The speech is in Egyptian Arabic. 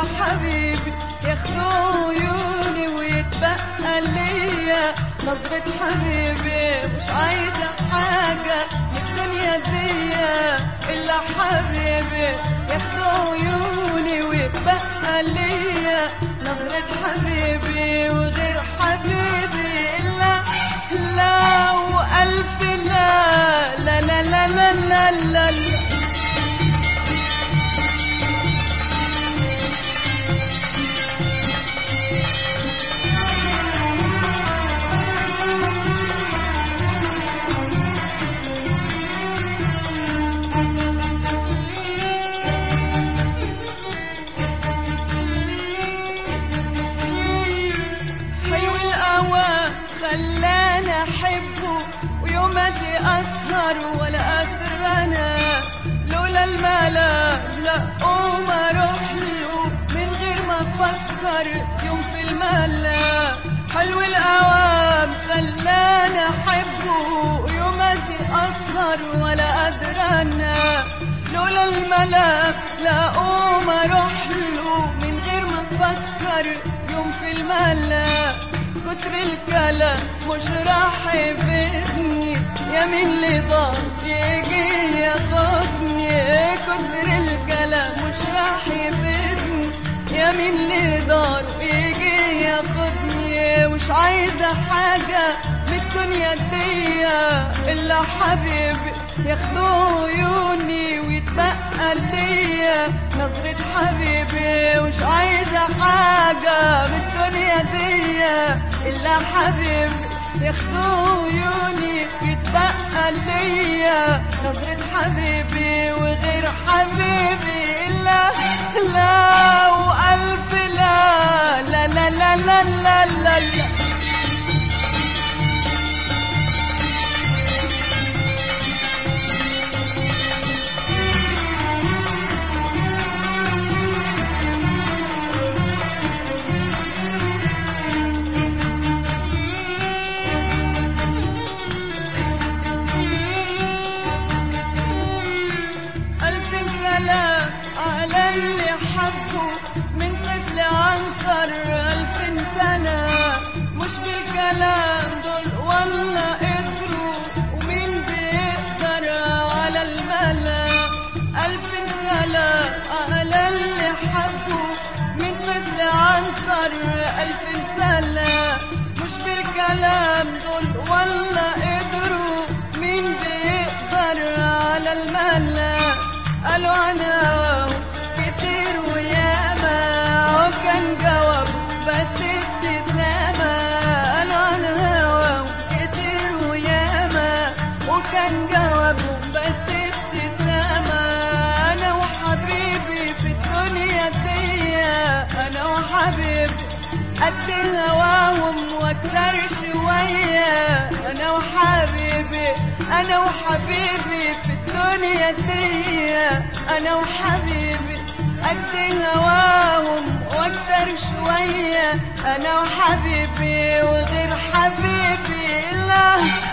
حبيبي ياخدوا عيوني ويتبقى ليا نظرة حبيبي مش عايزة حاجة من الدنيا دي إلا حبيبي ياخدوا عيوني ويتبقى ليا نظرة حبيبي وغير حبيبي إلا لا وألف لا لا لا لا لا لا, لا, لا حلو القوى خلاني احبه ويوم ادي اسهر ولا قادر انا لولا الملام لا قوم اروح له من غير ما افكر يوم في الملا حلو الاوام خلاني احبه ويوم ادي اسهر ولا قادر انا لولا الملام لا قوم اروح له من غير ما افكر يوم في الملا كتر الكلام مش راح يفيدني يا مين اللي ضل يجي ياخدني كتر الكلام مش راح يفيدني يا مين اللي ضل يجي ياخدني مش عايزة حاجة من الدنيا دي إلا حبيبي ياخدوا عيوني ويتبقى ليا نظرة حبيبي مش عايزة حاجة من الدنيا دي إلا حبيبي ياخدوا عيوني يتبقى ليا نظرة حبيبي وغير حبيبي لا لا وألف لا لا لا لا لا لا, لا, لا ألف سلام على اللي حبه من طفل عنتر ألف سنة مش بالكلام دول والله قدروا ومين بيقدر على الملا ألف سلام على اللي حبه من طفل عنتر ألف سنة مش بالكلام دول والله قدروا مين بيقدر على الملا قالوا انا كتير وياما وكان جواب بس ابتسامة قالوا انا كتير وياما وكان جواب بس ابتسامة انا وحبيبي في الدنيا دي انا وحبيبي قد هواهم واكتر شوية انا وحبيبي انا وحبيبي في الدنيا دي انا وحبيبي قد هواهم واكتر شوية انا وحبيبي وغير حبيبي لا